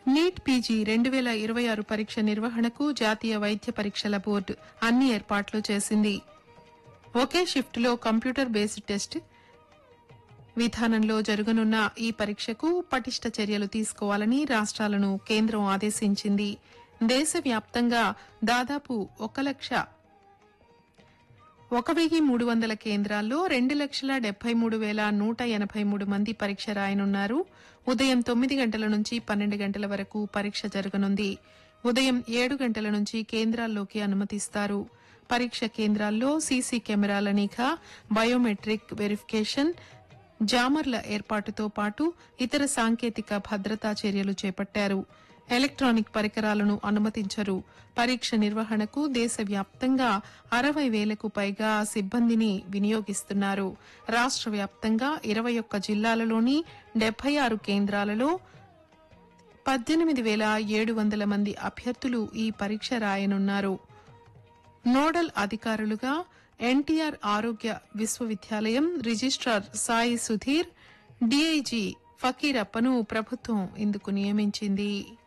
NEET PG రెండు వేల ఇరవై ఆరు పరీక్ష నిర్వహణకు జాతీయ వైద్య పరీక్షల బోర్డు అన్ని ఏర్పాట్లు చేసింది ఒకే షిఫ్ట్లో కంప్యూటర్ బేస్డ్ టెస్ట్ విధానంలో జరగనున్న ఈ పరీక్షకు పటిష్ట చర్యలు తీసుకోవాలని రాష్ట్రాలను కేంద్రం ఆదేశించింది దేశవ్యాప్తంగా దాదాపు ఒక లక్ష ఒక వెయ్యి మూడు వందల కేంద్రాల్లో రెండు లక్షల డెబ్బై మూడు వేల నూట ఎనభై మూడు మంది పరీక్ష రాయనున్నారు ఉదయం తొమ్మిది గంటల నుంచి పన్నెండు గంటల వరకు పరీక్ష జరగనుంది ఉదయం ఏడు గంటల నుంచి కేంద్రాల్లోకి అనుమతిస్తారు పరీక్ష కేంద్రాల్లో సీసీ కెమెరాల నిఘా బయోమెట్రిక్ వెరిఫికేషన్ జామర్ల ఏర్పాటుతో పాటు ఇతర సాంకేతిక భద్రతా చర్యలు చేపట్టారు ఎలక్ట్రానిక్ పరికరాలను అనుమతించరు పరీక్ష నిర్వహణకు దేశవ్యాప్తంగా అరవై వేలకు పైగా సిబ్బందిని వినియోగిస్తున్నారు రాష్ట్ర వ్యాప్తంగా ఇరవై ఒక్క జిల్లాలలోని డెబ్బై ఆరు కేంద్రాలలో పద్దెనిమిది వేల ఏడు వందల మంది అభ్యర్థులు ఈ పరీక్ష రాయనున్నారు నోడల్ అధికారులుగా ఎన్టీఆర్ ఆరోగ్య విశ్వవిద్యాలయం రిజిస్ట్రార్ సాయి సుధీర్ డీఐజీ ఫకీరప్పను ప్రభుత్వం ఇందుకు నియమించింది